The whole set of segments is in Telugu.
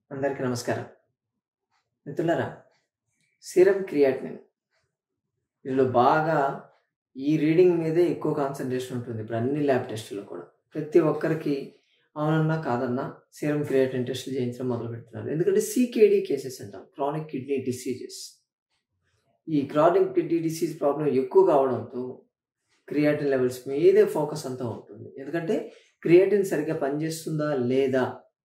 అందరికీ నమస్కారం మిత్రులారా సీరం క్రియాటినిన్ ఇందులో బాగా ఈ రీడింగ్ మీదే ఎక్కువ కాన్సన్ట్రేషన్ ఉంటుంది ఇప్పుడు అన్ని ల్యాబ్ టెస్టుల్లో కూడా ప్రతి ఒక్కరికి అవునన్నా కాదన్నా సీరం క్రియాటిన్ టెస్టులు చేయించడం మొదలు పెడుతున్నారు ఎందుకంటే సీకేడీ కేసెస్ అంటాం క్రానిక్ కిడ్నీ డిసీజెస్ ఈ క్రానిక్ కిడ్నీ డిసీజ్ ప్రాబ్లం ఎక్కువ కావడంతో క్రియాటిన్ లెవెల్స్ మీదే ఫోకస్ అంతా ఉంటుంది ఎందుకంటే క్రియాటిన్ సరిగ్గా పనిచేస్తుందా లేదా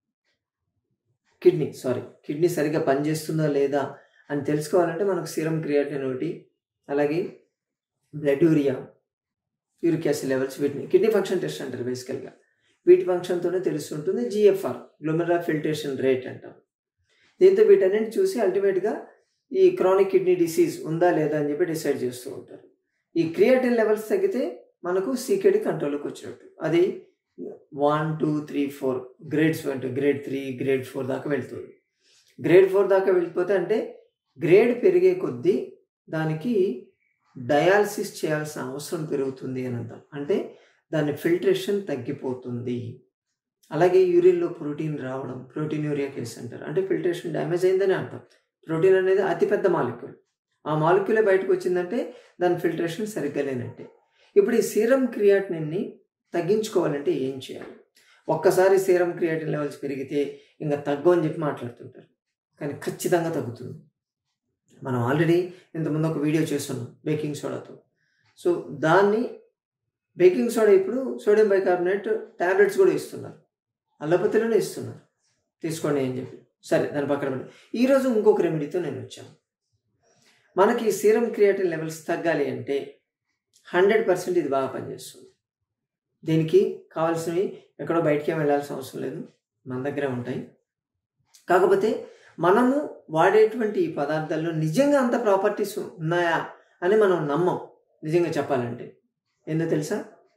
కిడ్నీ సారీ కిడ్నీ సరిగ్గా పనిచేస్తుందా లేదా అని తెలుసుకోవాలంటే మనకు సీరం క్రియాటిన్ ఒకటి అలాగే blood urea uric acid levels వీటిని కిడ్నీ ఫంక్షన్ టెస్ట్ అంటారు బేసికల్గా వీటి ఫంక్షన్తోనే తెలుస్తుంటుంది జిఎఫ్ఆర్ గ్లోమెరా ఫిల్టరేషన్ రేట్ అంటాం దీంతో వీటన్నిటి చూసి అల్టిమేట్గా ఈ క్రానిక్ కిడ్నీ డిసీజ్ ఉందా లేదా అని చెప్పి డిసైడ్ చేస్తూ ఉంటారు ఈ క్రియాటిన్ లెవెల్స్ తగ్గితే మనకు సీకేడి కంట్రోల్లోకి వచ్చినట్టు అది one two three four grades అంటే గ్రేడ్ త్రీ గ్రేడ్ ఫోర్ దాకా వెళ్తుంది గ్రేడ్ ఫోర్ దాకా వెళ్ళిపోతే అంటే గ్రేడ్ పెరిగే కొద్దీ దానికి డయాలసిస్ చేయాల్సిన అవసరం పెరుగుతుంది అని అంటాం అంటే దాని ఫిల్టరేషన్ తగ్గిపోతుంది అలాగే యూరిన్లో ప్రోటీన్ రావడం ప్రోటీన్ యూరియా కేస్ అంటారు అంటే ఫిల్టరేషన్ డ్యామేజ్ అయిందని అంటాం ప్రోటీన్ అనేది అతిపెద్ద మాలిక్యూల్ ఆ మాలిక్యూలే బయటకు వచ్చిందంటే దాని ఫిల్టరేషన్ సరిగ్గా లేనట్టే ఇప్పుడు ఈ సీరం క్రియాటిన్ని తగ్గించుకోవాలంటే ఏం చేయాలి ఒక్కసారి సీరం క్రియాటిన్ లెవెల్స్ పెరిగితే ఇంకా తగ్గు అని చెప్పి మాట్లాడుతుంటారు కానీ ఖచ్చితంగా తగ్గుతుంది మనం ఆల్రెడీ ఇంతకుముందు ఒక వీడియో చేస్తున్నాం బేకింగ్ సోడాతో సో దాన్ని బేకింగ్ సోడా ఇప్పుడు సోడియం బైకార్బోనేట్ ట్యాబ్లెట్స్ కూడా ఇస్తున్నారు అల్లపతిలోనే ఇస్తున్నారు తీసుకోండి అని చెప్పి సరే దాని పక్కన పెట్టి ఈరోజు ఇంకొక రెమెడీతో నేను వచ్చాను మనకి సీరం క్రియాటిన్ లెవెల్స్ తగ్గాలి అంటే హండ్రెడ్ పర్సెంట్ ఇది బాగా పనిచేస్తుంది దీనికి కావాల్సినవి ఎక్కడో బయటికి వెళ్ళాల్సిన అవసరం లేదు మన దగ్గరే ఉంటాయి కాకపోతే మనము వాడేటువంటి ఈ పదార్థాల్లో నిజంగా అంత ప్రాపర్టీస్ ఉన్నాయా అని మనం నమ్మం నిజంగా చెప్పాలంటే ఏందో తెలుసా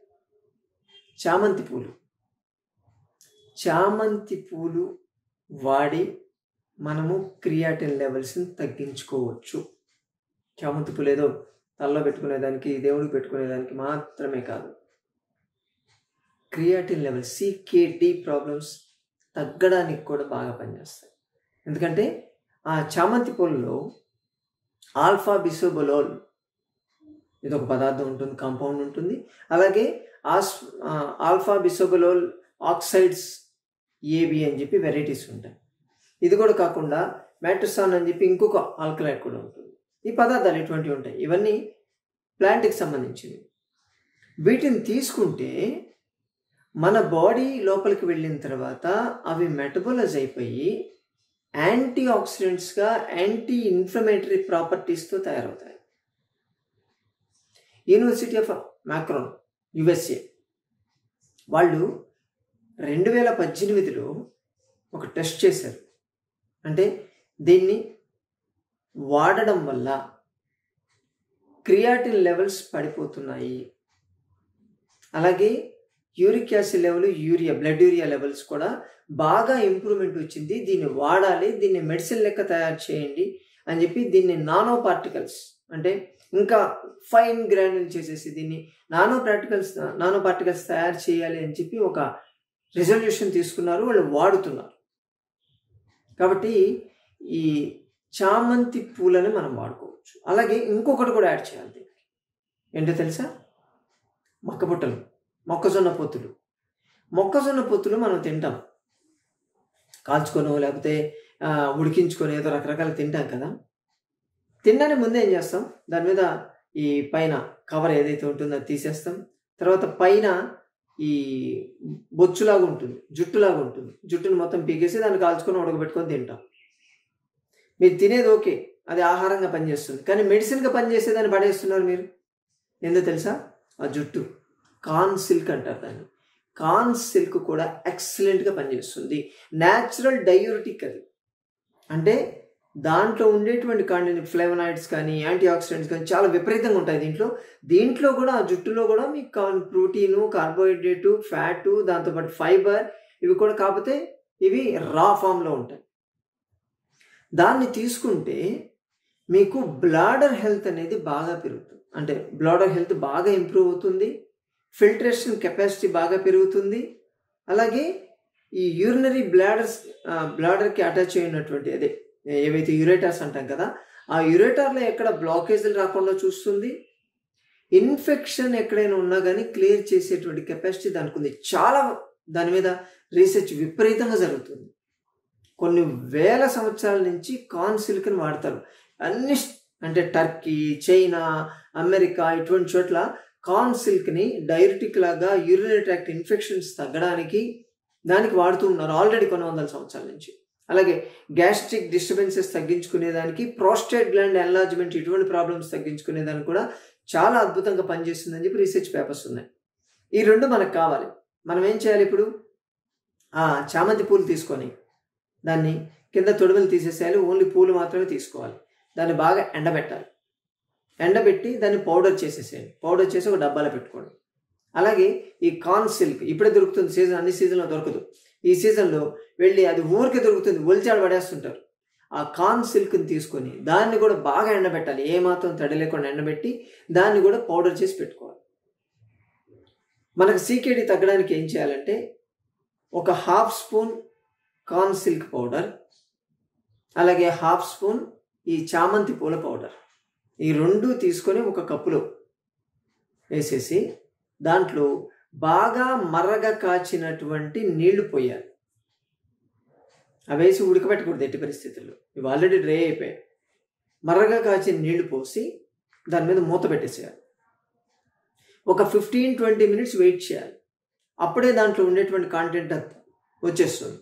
చామంతి పూలు చామంతి పూలు వాడి మనము క్రియాటిన్ లెవెల్స్ని తగ్గించుకోవచ్చు చామంతి పూలు ఏదో తలలో పెట్టుకునేదానికి దేవుడికి పెట్టుకునేదానికి మాత్రమే కాదు క్రియాటిన్ లెవెల్ సికేడి ప్రాబ్లమ్స్ తగ్గడానికి కూడా బాగా పనిచేస్తాయి ఎందుకంటే ఆ చామంతి పూలలో ఆల్ఫా బిసోబొలోల్ ఇది ఒక పదార్థం ఉంటుంది కాంపౌండ్ ఉంటుంది అలాగే as alpha bisabolol oxides AB అని చెప్పి వెరైటీస్ ఉంటాయి ఇది కూడా కాకుండా మ్యాట్రసాన్ అని చెప్పి ఇంకొక ఆల్కలైడ్ కూడా ఉంటుంది ఈ పదార్థాలు ఇటువంటివి ఉంటాయి ఇవన్నీ ప్లాంట్కి సంబంధించినవి వీటిని తీసుకుంటే మన బాడీ లోపలికి వెళ్ళిన తర్వాత అవి మెటబలైజ్ అయిపోయి యాంటీ ఆక్సిడెంట్స్గా యాంటీ ఇన్ఫ్లమేటరీ ప్రాపర్టీస్తో తయారవుతాయి యూనివర్సిటీ ఆఫ్ మ్యాక్రోన్ యుఎస్ఏ వాళ్ళు రెండు వేల పద్దెనిమిదిలో ఒక టెస్ట్ చేశారు అంటే దీన్ని వాడడం వల్ల క్రియాటిన్ లెవెల్స్ పడిపోతున్నాయి అలాగే uric acid level urea blood urea levels కూడా బాగా ఇంప్రూవ్మెంట్ వచ్చింది దీన్ని వాడాలి దీన్ని మెడిసిన్ లెక్క తయారు చేయండి అని చెప్పి దీన్ని నానో పార్టికల్స్ అంటే ఇంకా ఫైన్ గ్రాన్యుల్ చేసేసి దీన్ని నానో పార్టికల్స్ నానో పార్టికల్స్ తయారు చేయాలి అని చెప్పి ఒక రిజల్యూషన్ తీసుకున్నారు వాళ్ళు వాడుతున్నారు కాబట్టి ఈ చామంతి పూలని మనం వాడుకోవచ్చు అలాగే ఇంకొకటి కూడా యాడ్ చేయాలి దీనికి ఏంటో తెలుసా మొక్కబుట్టలు మొక్కజొన్న పొత్తులు మొక్కజొన్న పొత్తులు మనం తింటాం కాల్చుకొనో లేకపోతే ఉడికించుకొని ఏదో రకరకాలు తింటాం కదా తినడానికి ముందే ఏం చేస్తాం దాని మీద ఈ పైన కవర్ ఏదైతే ఉంటుందో అది తీసేస్తాం తర్వాత పైన ఈ బొచ్చులాగా ఉంటుంది జుట్టులాగా ఉంటుంది జుట్టును మొత్తం పీకేసి దాన్ని కాల్చుకొని ఉడకబెట్టుకొని తింటాం మీరు తినేది ఓకే అది ఆహారంగా పనిచేస్తుంది కానీ మెడిసిన్గా పనిచేసేదాన్ని పడేస్తున్నారు మీరు ఎందుకు తెలుసా ఆ జుట్టు కాన్ సిల్క్ అంటారు దాన్ని కాన్ సిల్క్ కూడా ఎక్సలెంట్గా పనిచేస్తుంది న్యాచురల్ డయూరిటిక్ అది అంటే దాంట్లో ఉండేటువంటి కానీ ఫ్లేవనాయిడ్స్ కానీ యాంటీ ఆక్సిడెంట్స్ కానీ చాలా విపరీతంగా ఉంటాయి దీంట్లో దీంట్లో కూడా ఆ జుట్టులో కూడా మీకు కావాలి ప్రోటీను కార్బోహైడ్రేటు ఫ్యాటు దాంతోపాటు ఫైబర్ ఇవి కూడా కాకపోతే ఇవి రా ఫామ్లో ఉంటాయి దాన్ని తీసుకుంటే మీకు బ్లాడర్ హెల్త్ అనేది బాగా పెరుగుతుంది అంటే బ్లాడర్ హెల్త్ బాగా ఇంప్రూవ్ అవుతుంది ఫిల్టరేషన్ కెపాసిటీ బాగా పెరుగుతుంది అలాగే ఈ యూరినరీ బ్లాడర్స్ బ్లాడర్కి అటాచ్ అయినటువంటి అదే ఏవైతే యురేటర్స్ అంటాం కదా ఆ యురేటర్లో ఎక్కడ బ్లాకేజీలు రాకుండా చూస్తుంది ఇన్ఫెక్షన్ ఎక్కడైనా ఉన్నా కానీ క్లియర్ చేసేటువంటి కెపాసిటీ దానికి ఉంది చాలా దాని మీద రీసెర్చ్ విపరీతంగా జరుగుతుంది కొన్ని వేల సంవత్సరాల నుంచి కార్న్ సిల్క్ని వాడతారు అన్ని అంటే టర్కీ చైనా అమెరికా ఇటువంటి చోట్ల కార్న్ సిల్క్ని డైరెటిక్ లాగా యూరినరీ ట్రాక్ట్ ఇన్ఫెక్షన్స్ తగ్గడానికి దానికి వాడుతూ ఉన్నారు ఆల్రెడీ కొన్ని వందల సంవత్సరాల నుంచి అలాగే గ్యాస్ట్రిక్ డిస్టర్బెన్సెస్ తగ్గించుకునేదానికి ప్రోస్టేట్ గ్లాండ్ ఎన్లార్జ్మెంట్ ఇటువంటి ప్రాబ్లమ్స్ తగ్గించుకునేదానికి కూడా చాలా అద్భుతంగా పనిచేస్తుందని చెప్పి రీసెర్చ్ పేపర్స్ ఉన్నాయి ఈ రెండు మనకు కావాలి మనం ఏం చేయాలి ఇప్పుడు ఆ చామంతి పూలు తీసుకొని దాన్ని కింద తొడుములు తీసేసేయాలి ఓన్లీ పూలు మాత్రమే తీసుకోవాలి దాన్ని బాగా ఎండబెట్టాలి ఎండబెట్టి దాన్ని పౌడర్ చేసేసేయాలి పౌడర్ చేసి ఒక డబ్బాలో పెట్టుకోండి అలాగే ఈ కార్న్ సిల్క్ ఇప్పుడే దొరుకుతుంది సీజన్ అన్ని సీజన్లో దొరకదు ఈ సీజన్లో వెళ్ళి అది ఊరికే దొరుకుతుంది ఒలిచాడు పడేస్తుంటారు ఆ కార్న్ సిల్క్ని తీసుకొని దాన్ని కూడా బాగా ఎండబెట్టాలి ఏ మాత్రం తడి లేకుండా ఎండబెట్టి దాన్ని కూడా పౌడర్ చేసి పెట్టుకోవాలి మనకు సీకేడి తగ్గడానికి ఏం చేయాలంటే ఒక half spoon corn silk powder అలాగే హాఫ్ స్పూన్ ఈ చామంతి పూల పౌడర్ ఈ రెండు తీసుకొని ఒక కప్పులో వేసేసి దాంట్లో బాగా మర్రగా కాచినటువంటి నీళ్లు పోయాలి అవి వేసి ఉడకబెట్టకూడదు ఎట్టి పరిస్థితుల్లో ఇవి ఆల్రెడీ డ్రై అయిపోయాయి మర్రగా కాచిన నీళ్లు పోసి దాని మీద మూత పెట్టేసేయాలి ఒక ఫిఫ్టీన్ ట్వంటీ మినిట్స్ వెయిట్ చేయాలి అప్పుడే దాంట్లో ఉండేటువంటి కాంటెంట్ అంతా వచ్చేస్తుంది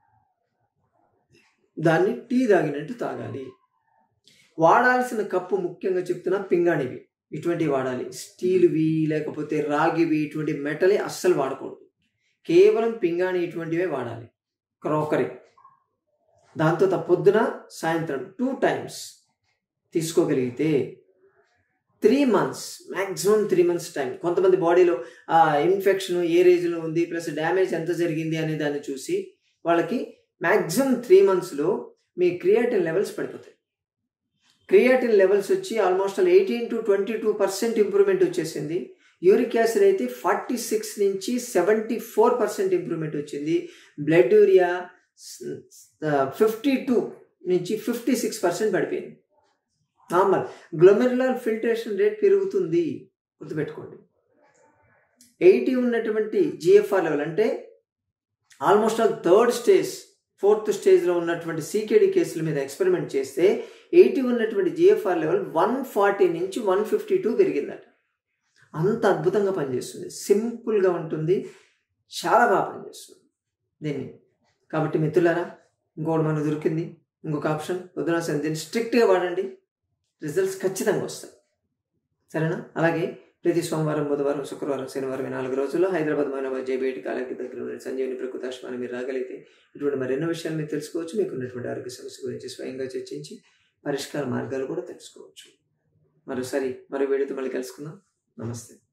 దాన్ని టీ తాగినట్టు తాగాలి వాడాల్సిన కప్పు ముఖ్యంగా చెప్తున్నా పింగాణివి ఇటువంటివి వాడాలి స్టీల్వి లేకపోతే రాగివి ఇటువంటి మెటలే అస్సలు వాడకూడదు కేవలం పింగాణి ఇటువంటివే వాడాలి క్రోకరీ దాంతో పొద్దున సాయంత్రం టూ టైమ్స్ తీసుకోగలిగితే three months maximum three months time కొంతమంది బాడీలో ఆ ఇన్ఫెక్షన్ ఏ రేజ్లో ఉంది ప్లస్ డ్యామేజ్ ఎంత జరిగింది అనే దాన్ని చూసి వాళ్ళకి మ్యాక్సిమం త్రీ మంత్స్లో మీ క్రియేటిన్ లెవెల్స్ పడిపోతాయి క్రియేటిన్ లెవెల్స్ వచ్చి almost eighteen to twenty two percent improvement వచ్చేసింది యూరిక్ యాసిడ్ అయితే ఫార్టీ సిక్స్ నుంచి సెవెంటీ ఫోర్ పర్సెంట్ ఇంప్రూవ్మెంట్ వచ్చింది బ్లడ్ యూరియా ఫిఫ్టీ టూ నుంచి ఫిఫ్టీ సిక్స్ పర్సెంట్ పడిపోయింది నార్మల్ గ్లోమెరులర్ ఫిల్టరేషన్ రేట్ పెరుగుతుంది గుర్తుపెట్టుకోండి ఎయిటీ ఉన్నటువంటి జిఎఫ్ఆర్ లెవెల్ అంటే almost all third stage fourth స్టేజ్లో ఉన్నటువంటి సీకేడి కేసుల మీద ఎక్స్పెరిమెంట్ చేస్తే ఎయిటీ ఉన్నటువంటి జిఎఫ్ఆర్ లెవెల్ వన్ ఫార్టీ నుంచి వన్ ఫిఫ్టీ టూ పెరిగిందట అంత అద్భుతంగా పనిచేస్తుంది సింపుల్గా ఉంటుంది చాలా బాగా పనిచేస్తుంది దీన్ని కాబట్టి మిత్రులారా ఇంకోటి మనకు దొరికింది ఇంకొక ఆప్షన్ పొద్దున దీన్ని స్ట్రిక్ట్గా వాడండి రిజల్ట్స్ ఖచ్చితంగా వస్తాయి సరేనా అలాగే ప్రతి సోమవారం బుధవారం శుక్రవారం శనివారం ఈ నాలుగు రోజుల్లో హైదరాబాద్ మానవ జేబేటి కాలకి దగ్గర ఉన్న సంజీవని ప్రకృతాశ్వాన్ని మీరు రాగలిగితే ఇటువంటి మరెన్నో విషయాలు మీరు తెలుసుకోవచ్చు మీకు ఉన్నటువంటి ఆరోగ్య సమస్య గురించి స్వయంగా చర్చించి పరిష్కార మార్గాలు కూడా తెలుసుకోవచ్చు మరోసారి మరో వీడియోతో మళ్ళీ కలుసుకుందాం నమస్తే